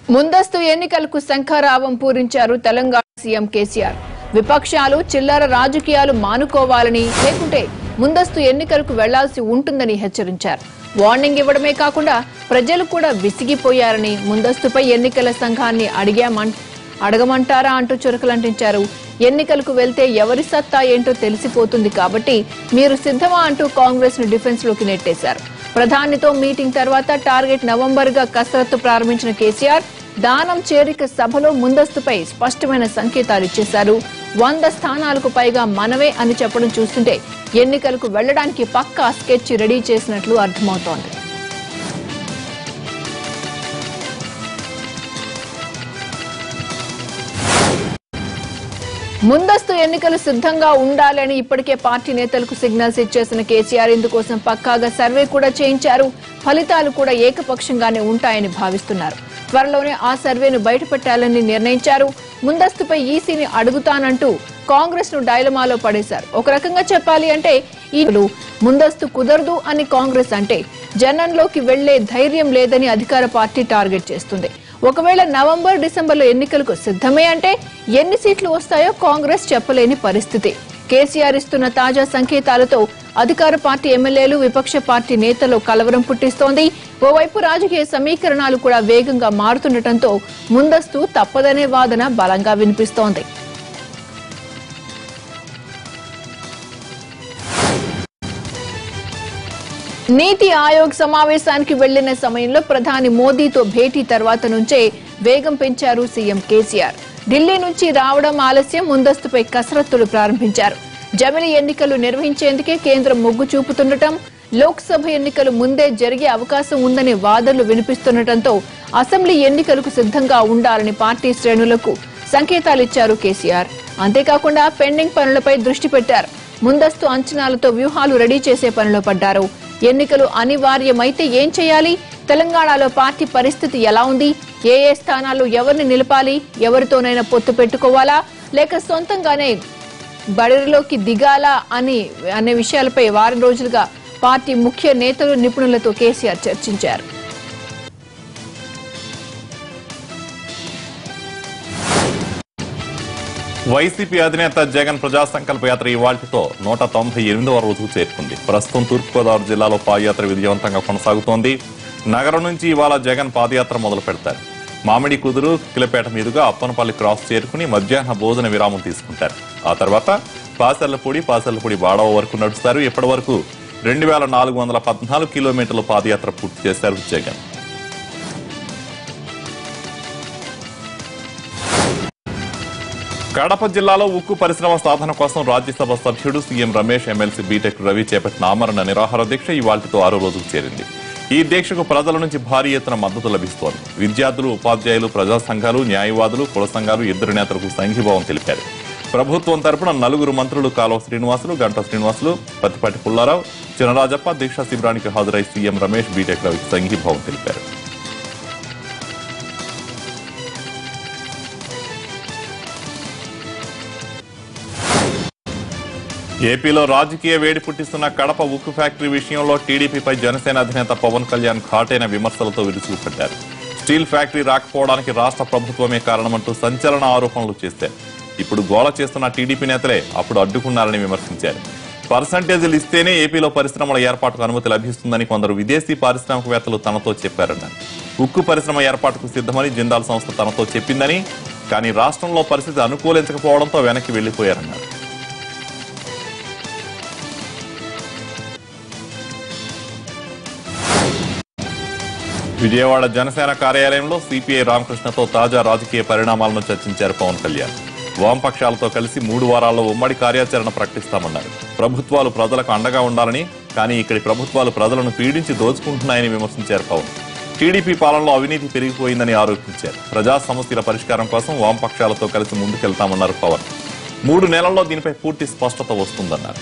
ముందస్తు ఎన్నికలకు శంఖారావం పూరించారు తెలంగాణ సీఎం కేసీఆర్ విపక్షాలు చిల్లర రాజకీయాలు మానుకోవాలని లేకుంటే ముందస్తు ఎన్నికలకు వెళ్లాల్సి ఉంటుందని హెచ్చరించారు వార్నింగ్ ఇవ్వడమే కాకుండా ప్రజలు కూడా విసిగిపోయారని ముందస్తుపై ఎన్నికల సంఘాన్ని అడిగామం అడగమంటారా అంటూ చురకలంటించారు ఎన్నికలకు వెళ్తే ఎవరి సత్తా ఏంటో తెలిసిపోతుంది కాబట్టి మీరు సిద్ధమా అంటూ కాంగ్రెస్ ను డిఫెన్స్ లోకి నెట్టేశారు ప్రధానితో మీటింగ్ తర్వాత టార్గెట్ నవంబర్ గా కసరత్తు ప్రారంభించిన కేసీఆర్ దానం చేరిక సభలో ముందస్తుపై స్పష్టమైన సంకేతాలు ఇచ్చేశారు వంద స్థానాలకు పైగా మనవే అని చెప్పడం చూస్తుంటే ఎన్నికలకు వెళ్లడానికి పక్కా స్కెచ్ రెడీ చేసినట్లు అర్థమవుతోంది ముందస్తు ఎన్నికలు సిద్ధంగా ఉండాలని ఇప్పటికే పార్టీ నేతలకు సిగ్నల్స్ ఇచ్చేసిన కేసీఆర్ ఇందుకోసం పక్కాగా సర్వే కూడా చేయించారు ఫలితాలు కూడా ఏకపక్షంగానే ఉంటాయని భావిస్తున్నారు త్వరలోనే ఆ సర్వేను బయటపెట్టాలని నిర్ణయించారు ముందస్తుపై ఈసీని అడుగుతానంటూ కాంగ్రెస్ ను డైలమాలో పడేశారు ఒక రకంగా చెప్పాలి అంటే ఈ ముందస్తు కుదరదు అని కాంగ్రెస్ అంటే జనంలోకి వెళ్లే ధైర్యం లేదని అధికార పార్టీ టార్గెట్ చేస్తుంది ఒకవేళ నవంబర్ డిసెంబర్లో ఎన్నికలకు సిద్ధమే అంటే ఎన్ని సీట్లు వస్తాయో కాంగ్రెస్ చెప్పలేని పరిస్థితి కేసీఆర్ ఇస్తున్న తాజా సంకేతాలతో అధికార పార్టీ ఎమ్మెల్యేలు విపక్ష పార్టీ నేతల్లో కలవరం పుట్టిస్తోంది ఓవైపు రాజకీయ సమీకరణాలు కూడా వేగంగా మారుతుండటంతో ముందస్తు తప్పదనే వాదన బలంగా వినిపిస్తోంది నీతి ఆయోగ్ సమావేశానికి వెళ్లిన సమయంలో ప్రధాని మోదీతో భేటీ తర్వాత నుంచే వేగం పెంచారు సీఎం కేసీఆర్ ఢిల్లీ నుంచి రావడం ఆలస్యం ముందస్తుపై కసరత్తులు ప్రారంభించారు జమిలి ఎన్నికలు నిర్వహించేందుకే కేంద్రం మొగ్గు చూపుతుండటం లోక్సభ ఎన్నికలు ముందే జరిగే అవకాశం ఉందనే వాదనలు వినిపిస్తుండటంతో అసెంబ్లీ ఎన్నికలకు సిద్ధంగా ఉండాలని పార్టీ శ్రేణులకు సంకేతాలిచ్చారు కేసీఆర్ అంతేకాకుండా పెండింగ్ పనులపై దృష్టి పెట్టారు ముందస్తు అంచనాలతో వ్యూహాలు రెడీ చేసే పనిలో పడ్డారు ఎన్నికలు అనివార్యమైతే ఏం చేయాలి తెలంగాణలో పార్టీ పరిస్థితి ఎలా ఉంది ఏ ఏ స్థానాల్లో ఎవరిని నిలపాలి ఎవరితోనైనా పొత్తు పెట్టుకోవాలా లేక సొంతంగానే బడిలోకి దిగాలా అని అనే విషయాలపై వారం రోజులుగా పార్టీ ముఖ్య నేతలు నిపుణులతో కేసీఆర్ చర్చించారు వైసీపీ అధినేత జగన్ ప్రజా సంకల్ప యాత్ర ఇవాళ్టితో నూట తొంభై ఎనిమిదవ రోజుకు చేరుకుంది ప్రస్తుతం తూర్పుగోదావరి జిల్లాలో పాదయాత్ర విజయవంతంగా కొనసాగుతోంది నగరం నుంచి ఇవాళ జగన్ పాదయాత్ర మొదలు పెడతారు మామిడి కుదురు కిలపేట మీదుగా అప్పనపల్లి క్రాస్ చేరుకుని మధ్యాహ్న భోజన విరామం తీసుకుంటారు ఆ తర్వాత పాసర్లపూడి పాసర్లపూడి బాడవ వరకు నడుస్తారు ఇప్పటి వరకు రెండు వేల నాలుగు వందల పద్నాలుగు కిలోమీటర్ల పాదయాత్ర పూర్తి చేశారు జగన్ కడప జిల్లాలో ఉక్కు పరిశ్రమ సాధన కోసం రాజ్యసభ సభ్యుడు CM Ramesh MLC BTech Ravi చేపట్టిన ఆమరణ నిరాహార దీక్ష ఇవాళతో ఆరో రోజుకు చేరింది ఈ దీక్షకు ప్రజల నుంచి భారీ ఎత్తున మద్దతు లభిస్తోంది విద్యార్థులు ఉపాధ్యాయులు ప్రజా సంఘాలు న్యాయవాదులు కుల సంఘాలు ఇద్దరు నేతలకు సంఘీభావం తెలిపారు ప్రభుత్వం తరపున నలుగురు మంత్రులు కాలువ శ్రీనివాసులు గంట శ్రీనివాసులు పత్తిపాటి పుల్లారావు చినరాజప్ప దీక్షా శిబిరానికి హాజరై సీఎం రమేష్ బీటెక్ రవికి సంఘీభావం తెలిపారు ఏపీలో రాజకీయ వేడి పుట్టిస్తున్న కడప ఉక్కు ఫ్యాక్టరీ విషయంలో టీడీపీపై జనసేన అధినేత పవన్ కళ్యాణ్ ఘాటైన విమర్శలతో విరుచుకుపడ్డారు స్టీల్ ఫ్యాక్టరీ రాకపోవడానికి రాష్ట్ర ప్రభుత్వమే కారణమంటూ సంచలన ఆరోపణలు చేశారు ఇప్పుడు గోల చేస్తున్న టీడీపీ నేతలే అప్పుడు అడ్డుకున్నారని విమర్శించారు పర్సంటేజీలు ఇస్తేనే ఏపీలో పరిశ్రమల ఏర్పాటుకు అనుమతి లభిస్తుందని కొందరు విదేశీ పారిశ్రామికవేత్తలు తనతో చెప్పారన్నారు ఉక్కు పరిశ్రమ ఏర్పాటుకు సిద్ధమని జిందాల్ సంస్థ తనతో చెప్పిందని కానీ రాష్ట్రంలో పరిస్థితి అనుకూలించకపోవడంతో వెనక్కి వెళ్లిపోయారన్నారు విజయవాడ జనసేన కార్యాలయంలో సిపిఐ రామకృష్ణతో తాజా రాజకీయ పరిణామాలను చర్చించారు పవన్ కళ్యాణ్ వామపక్షాలతో కలిసి మూడు వారాల్లో ఉమ్మడి కార్యాచరణ ప్రకటిస్తామన్నారు ప్రభుత్వాలు ప్రజలకు అండగా ఉండాలని కానీ ఇక్కడి ప్రభుత్వాలు ప్రజలను పీడించి దోచుకుంటున్నాయని విమర్శించారు పవన్ టీడీపీ పాలనలో అవినీతి పెరిగిపోయిందని ఆరోపించారు ప్రజా సమస్యల పరిష్కారం కోసం వామపక్షాలతో కలిసి ముందుకెళ్తామన్నారు పవన్ మూడు నెలల్లో దీనిపై పూర్తి స్పష్టత వస్తుందన్నారు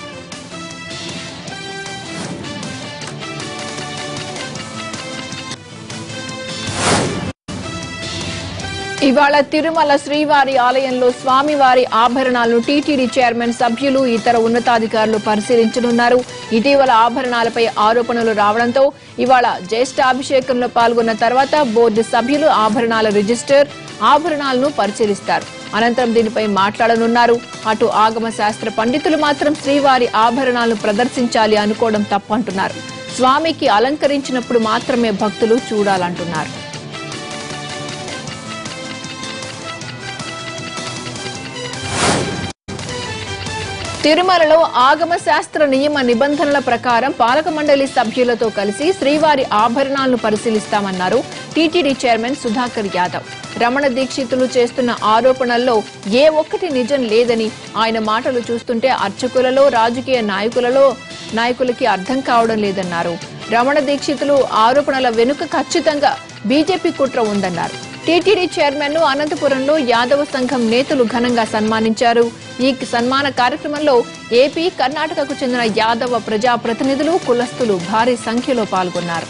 ఇవాళ తిరుమల శ్రీవారి ఆలయంలో స్వామివారి ఆభరణాలను టీటీడీ చైర్మన్ సభ్యులు ఇతర ఉన్నతాధికారులు పరిశీలించనున్నారు ఇటీవల ఆభరణాలపై ఆరోపణలు రావడంతో ఇవాళ జ్యేష్ఠాభిషేకంలో పాల్గొన్న తర్వాత బోర్డు సభ్యులు ఆభరణాల రిజిస్టర్ ఆభరణాలను పరిశీలిస్తారు అనంతరం దీనిపై మాట్లాడనున్నారు అటు ఆగమ శాస్త్ర పండితులు మాత్రం శ్రీవారి ఆభరణాలను ప్రదర్శించాలి అనుకోవడం తప్పంటున్నారు స్వామికి అలంకరించినప్పుడు మాత్రమే భక్తులు చూడాలంటున్నారు తిరుమలలో ఆగమ శాస్త్ర నియమ నిబంధనల ప్రకారం పాలక మండలి సభ్యులతో కలిసి శ్రీవారి ఆభరణాలను పరిశీలిస్తామన్నారు టీటీడీ చైర్మన్ సుధాకర్ యాదవ్ రమణ దీక్షితులు చేస్తున్న ఆరోపణల్లో ఏ ఒక్కటి నిజం లేదని ఆయన మాటలు చూస్తుంటే అర్చకులలో రాజకీయ నాయకులలో నాయకులకి అర్థం కావడం లేదన్నారు రమణ దీక్షితులు ఆరోపణల వెనుక ఖచ్చితంగా బీజేపీ కుట్ర ఉందన్నారు టీటీడీ చైర్మన్ ను అనంతపురంలో యాదవ సంఘం నేతలు ఘనంగా సన్మానించారు ఈ సన్మాన కార్యక్రమంలో ఏపీ కర్ణాటకకు చెందిన యాదవ ప్రజా ప్రతినిధులు కులస్తులు భారీ సంఖ్యలో పాల్గొన్నారు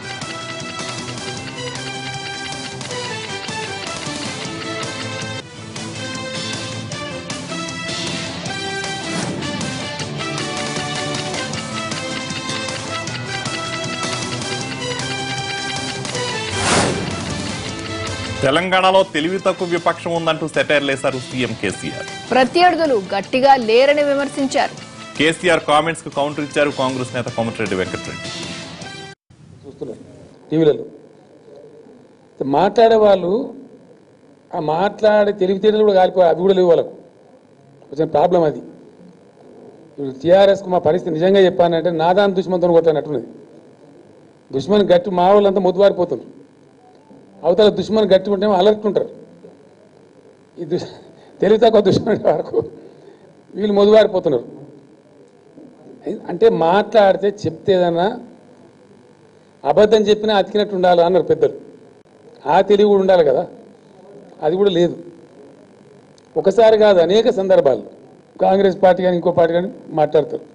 తెలంగాణలో తెలివి తక్కువ విపక్షం ఉందంటూ సెటైర్ లేశారు సీఎం కేసీఆర్ ప్రత్యర్థులు గట్టిగా లేరని విమర్శించారు కేసీఆర్ కామెంట్స్ కు కౌంటర్ ఇచ్చారు కాంగ్రెస్ నేత కోమటిరెడ్డి వెంకటరెడ్డి చూస్తున్నారు టీవీలలో మాట్లాడే వాళ్ళు ఆ మాట్లాడే తెలివితేటలు కూడా కాలిపోయి అవి కూడా లేవు వాళ్ళకు కొంచెం ప్రాబ్లం అది ఇప్పుడు టీఆర్ఎస్కు మా పరిస్థితి నిజంగా చెప్పానంటే నాదాని దుష్మన్తో కొట్టానట్టున్నది దుష్మన్ గట్టి మా వాళ్ళంతా మొద్దుబారిపోతున్నారు అవతల దుష్మన్ గట్టి ఉంటేమో అలర్ట్ ఉంటారు ఈ దుష్ తెలివి తక్కువ దుష్మన్ వరకు వీళ్ళు మొద్దుబారిపోతున్నారు అంటే మాట్లాడితే చెప్తే ఏదన్నా అబద్ధం చెప్పినా అతికినట్టు ఉండాలి అన్నారు పెద్దలు ఆ తెలివి కూడా ఉండాలి కదా అది కూడా లేదు ఒకసారి కాదు అనేక సందర్భాలు కాంగ్రెస్ పార్టీ కానీ ఇంకో పార్టీ కానీ మాట్లాడతారు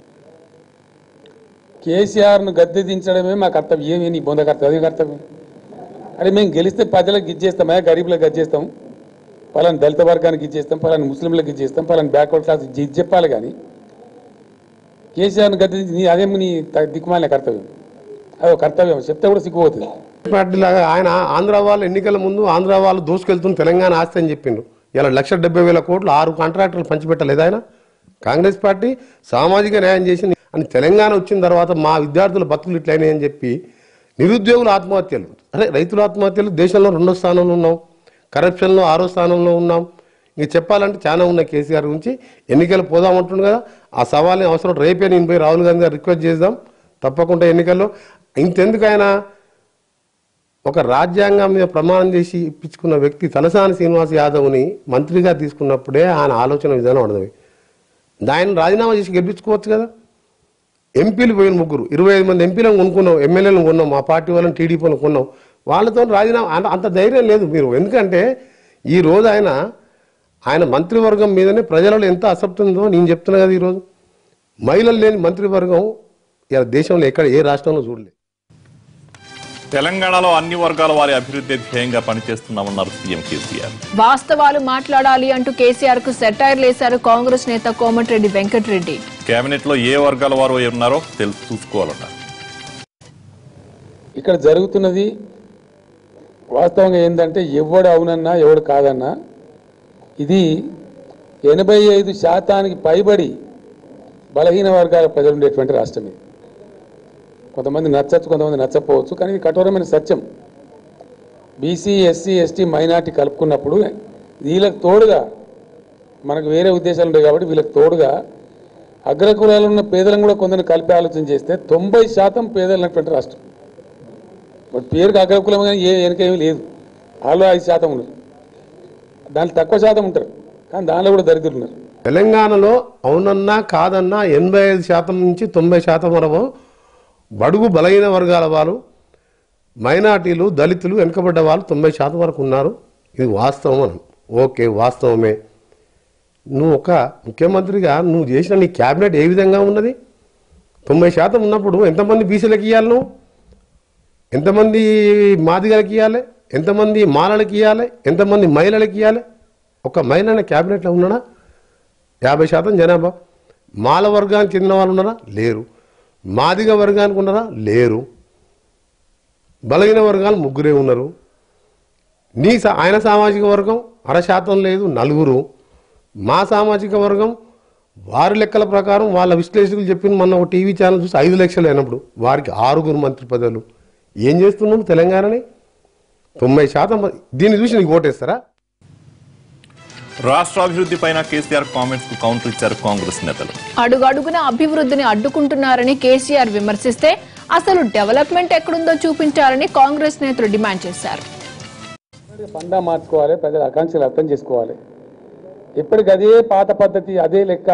కేసీఆర్ను గద్దె దించడమే మా కర్తవ్యం ఏమి నీ బొంద కర్తవ్యం అదే కర్తవ్యం అరే మేము గెలిస్తే ప్రజలకు గిచ్చేస్తామా గరీబులకు గచ్చేస్తాం పలాని దళిత వర్గానికి ఇచ్చేస్తాం పలాని ముస్లింలకు ఇచ్చేస్తాం పలాని బ్యాక్వర్డ్ క్లాస్ ఇది చెప్పాలి కానీ కేసీఆర్ను గద్దె దించి నీ అదేమో నీ త- దిక్కుమాలిన కర్తవ్యం అదో కర్తవ్యం చెప్తే కూడా సిగ్గుపోతుంది పార్టీ లాగా ఆయన ఆంధ్ర వాళ్ళు ఎన్నికల ముందు ఆంధ్ర వాళ్ళు దోసుకెళ్తున్న తెలంగాణ ఆస్తి అని చెప్పిండు ఇలా లక్ష డెబ్బై వేల కోట్లు ఆరు కాంట్రాక్టర్లు పంచిపెట్టలేదు ఆయన కాంగ్రెస్ పార్టీ సామాజిక న్యాయం చేసింది అని తెలంగాణ వచ్చిన తర్వాత మా విద్యార్థుల బతుకులు ఇట్లయినాయి అని చెప్పి నిరుద్యోగుల ఆత్మహత్యలు అరే రైతుల ఆత్మహత్యలు దేశంలో రెండో స్థానంలో ఉన్నాం కరప్షన్లో ఆరో స్థానంలో ఉన్నాం ఇంక చెప్పాలంటే చాలా ఉన్నాయి కేసీఆర్ గురించి ఎన్నికలు పోదామంటుండు కదా ఆ సవాల్ని అవసరం రేపే నేను పోయి రాహుల్ గాంధీ గారు రిక్వెస్ట్ చేద్దాం తప్పకుండా ఎన్నికల్లో ఇంతెందుకు ఆయన ఒక రాజ్యాంగం మీద ప్రమాణం చేసి ఇప్పించుకున్న వ్యక్తి తలసాని శ్రీనివాస్ యాదవ్ని మంత్రిగా తీసుకున్నప్పుడే ఆయన ఆలోచన విధానం అర్థమై ఆయన రాజీనామా చేసి గెలిపించుకోవచ్చు కదా ఎంపీలు పోయిన ముగ్గురు ఇరవై ఐదు మంది ఎంపీలను కొనుక్కున్నాం ఎమ్మెల్యేలను కొన్నాం మా పార్టీ వాళ్ళని టీడీపీలను కొన్నాం వాళ్ళతో రాజీనామా అంత- అంత ధైర్యం లేదు మీరు ఎందుకంటే ఈ రోజు ఆయన ఆయన మంత్రివర్గం మీదనే ప్రజలలో ఎంత అసప్తి ఉందో నేను చెప్తున్నా కదా ఈరోజు మహిళలు లేని మంత్రివర్గం ఇలా దేశంలో ఎక్కడ ఏ రాష్ట్రంలో చూడలేదు తెలంగాణలో అన్ని వర్గాల వారి అభివృద్ధి ధ్యేయంగా పనిచేస్తున్నామన్నారు సీఎం కేసీఆర్ వాస్తవాలు మాట్లాడాలి అంటూ కేసీఆర్ కు సెటైర్ లేశారు కాంగ్రెస్ నేత కోమటిరెడ్డి వెంకటరెడ్డి కేబినెట్ లో ఏ వర్గాల వారు ఉన్నారో తెలుసు చూసుకోవాలన్నారు ఇక్కడ జరుగుతున్నది వాస్తవంగా ఏంటంటే ఎవడు అవునన్నా ఎవడు కాదన్నా ఇది ఎనభై ఐదు శాతానికి పైబడి బలహీన వర్గాల ప్రజలు ఉండేటువంటి రాష్ట్రం ఇది కొంతమంది నచ్చచ్చు కొంతమంది నచ్చకపోవచ్చు కానీ ఇది కఠోరమైన సత్యం బీసీ ఎస్సీ ఎస్టీ మైనార్టీ కలుపుకున్నప్పుడు వీళ్ళకి తోడుగా మనకు వేరే ఉద్దేశాలు ఉంటాయి కాబట్టి వీళ్ళకి తోడుగా అగ్రకులాలు ఉన్న పేదలను కూడా కొందరిని కలిపి ఆలోచన చేస్తే తొంభై శాతం పేదలు ఉన్నటువంటి రాష్ట్రం బట్ పేరుకి అగ్రకులం కానీ ఏ వెనకేమీ లేదు వాళ్ళు ఐదు శాతం ఉన్నారు దాంట్లో తక్కువ శాతం ఉంటారు కానీ దానిలో కూడా దరిద్రులు ఉన్నారు తెలంగాణలో అవునన్నా కాదన్నా ఎనభై ఐదు శాతం నుంచి తొంభై శాతం వరకు బడుగు బలహీన వర్గాల వాళ్ళు మైనార్టీలు దళితులు వెనుకబడ్డ వాళ్ళు తొంభై శాతం వరకు ఉన్నారు ఇది వాస్తవం అని ఓకే వాస్తవమే నువ్వు ఒక ముఖ్యమంత్రిగా నువ్వు చేసిన నీ క్యాబినెట్ ఏ విధంగా ఉన్నది తొంభై శాతం ఉన్నప్పుడు ఎంతమంది బీసీలకు ఇవ్వాలి నువ్వు ఎంతమంది మాదిగలకు ఇవ్వాలి ఎంతమంది మాలలకి ఇవ్వాలి ఎంతమంది మహిళలకి ఇవ్వాలి ఒక మహిళ క్యాబినెట్లో ఉన్నాడా యాభై శాతం జనాభా మాల వర్గానికి చెందిన వాళ్ళు ఉన్నారా లేరు మాదిగ వర్గానికి ఉన్నారా లేరు బలహీన వర్గాలు ముగ్గురే ఉన్నారు నీ సా- ఆయన సామాజిక వర్గం అర శాతం లేదు నలుగురు మా సామాజిక వర్గం వారి లెక్కల ప్రకారం వాళ్ళ విశ్లేషకులు చెప్పిన మొన్న ఒక టీవీ ఛానల్ చూసి ఐదు లక్షలు అయినప్పుడు వారికి ఆరుగురు మంత్రి పదవులు ఏం చేస్తున్నాం తెలంగాణని తొంభై శాతం మంది- దీన్ని చూసి నీకు ఓటేస్తారా రాష్ట్ర అభివృద్ధిపైన కేసీఆర్ కామెంట్స్ కు కౌంటర్ ఇచ్చారు కాంగ్రెస్ నేతలు అడుగడుగున అభివృద్ధిని అడ్డుకుంటున్నారని కేసీఆర్ విమర్శిస్తే అసలు డెవలప్మెంట్ ఎక్కడుందో చూపించాలని కాంగ్రెస్ నేతలు డిమాండ్ చేశారు పండా మార్చుకోవాలి ప్రజల ఆకాంక్షలు అర్థం చేసుకోవాలి ఎప్పటికి అదే పాత పద్ధతి అదే లెక్క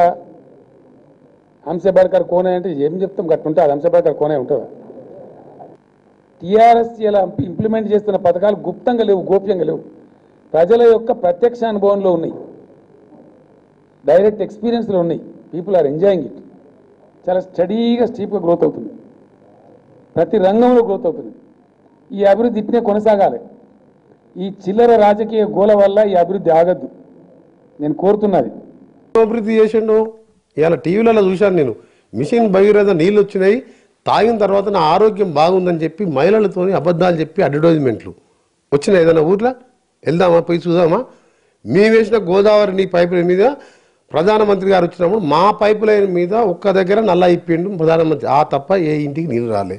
హంసబడ్కర్ కోనే అంటే ఏం చెప్తాం గట్టుంటే అది హంసబడ్కర్ కోనే ఉంటుందా టీఆర్ఎస్ ఇలా ఇంప్లిమెంట్ చేస్తున్న పథకాలు గుప్తంగా లేవు గోప్యంగా లేవు ప్రజల యొక్క ప్రత్యక్ష అనుభవంలో ఉన్నాయి డైరెక్ట్ ఎక్స్పీరియన్స్లో ఉన్నాయి పీపుల్ ఆర్ ఎంజాయింగ్ ఇట్ చాలా స్టడీగా స్టీప్గా గ్రోత్ అవుతుంది ప్రతి రంగంలో గ్రోత్ అవుతుంది ఈ అభివృద్ధి ఇట్నే కొనసాగాలి ఈ చిల్లర రాజకీయ గోల వల్ల ఈ అభివృద్ధి ఆగద్దు నేను కోరుతున్నది అభివృద్ధి చేసిండు ఇవాళ టీవీలలో చూశాను నేను మిషన్ భగీరథ నీళ్ళు వచ్చినాయి తాగిన తర్వాత నా ఆరోగ్యం బాగుందని చెప్పి మహిళలతోని అబద్ధాలు చెప్పి అడ్వర్టైజ్మెంట్లు వచ్చినాయి ఏదైనా ఊర్లో వెళ్దామా పోయి చూద్దామా మేము వేసిన గోదావరి నీ పైప్ లైన్ మీద ప్రధానమంత్రి గారు వచ్చినప్పుడు మా పైప్ లైన్ మీద ఒక్క దగ్గర నల్ల ఇప్పిండు ప్రధానమంత్రి ఆ తప్ప ఏ ఇంటికి నీళ్ళు రాలే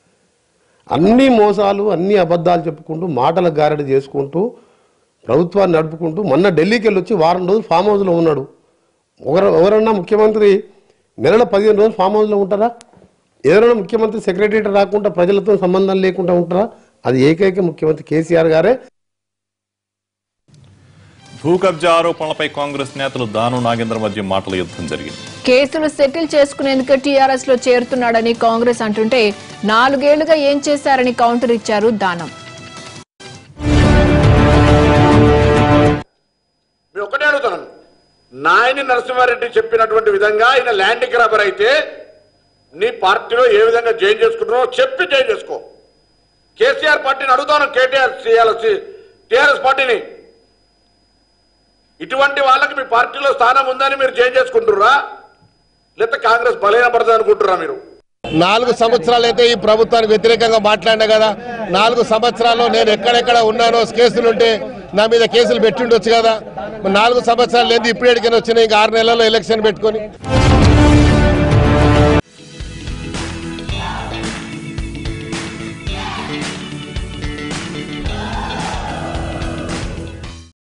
అన్ని మోసాలు అన్ని అబద్ధాలు చెప్పుకుంటూ మాటల గారడి చేసుకుంటూ ప్రభుత్వాన్ని నడుపుకుంటూ మొన్న ఢిల్లీకి వెళ్ళి వచ్చి వారం రోజులు ఫామ్ హౌస్లో ఉన్నాడు ఒకరు ఎవరన్నా ముఖ్యమంత్రి నెలలో పదిహేను రోజులు ఫామ్ హౌస్లో ఉంటారా ఎవరైనా ముఖ్యమంత్రి సెక్రటరీ రాకుండా ప్రజలతో సంబంధం లేకుండా ఉంటారా అది ఏకైక ముఖ్యమంత్రి కేసీఆర్ గారే భూ కబ్జా ఆరోపణలపై కాంగ్రెస్ నేతలు దాను నాగేంద్ర మధ్య మాటల యుద్ధం జరిగింది కేసులు సెటిల్ చేసుకునేందుకు టీఆర్ఎస్ లో చేరుతున్నాడని కాంగ్రెస్ అంటుంటే నాలుగేళ్లుగా ఏం చేశారని కౌంటర్ ఇచ్చారు దానం మేము ఒకటే అడుగుతున్నాం నాయని నరసింహారెడ్డి చెప్పినటువంటి విధంగా ఆయన ల్యాండ్ గ్రాబర్ అయితే నీ పార్టీలో ఏ విధంగా జాయిన్ చేసుకుంటున్నావో చెప్పి జాయిన్ చేసుకో కేసీఆర్ పార్టీని అడుగుతాను కేటీఆర్ టీఆర్ఎస్ పార్టీని ఇటువంటి వాళ్ళకి మీ పార్టీలో స్థానం ఉందని మీరు జాయిన్ చేసుకుంటుర్రా లేకపోతే కాంగ్రెస్ బలహీనపడుతుంది అనుకుంటుర్రా మీరు నాలుగు సంవత్సరాలు అయితే ఈ ప్రభుత్వానికి వ్యతిరేకంగా మాట్లాడినా కదా నాలుగు సంవత్సరాల్లో నేను ఎక్కడెక్కడ ఉన్నానో కేసులు ఉంటే నా మీద కేసులు పెట్టిండొచ్చు కదా మరి నాలుగు సంవత్సరాలు లేదు ఇప్పుడు ఎడికైనా వచ్చినాయి ఇంకా ఆరు నెలల్లో ఎలక్షన్ పెట్టుకొని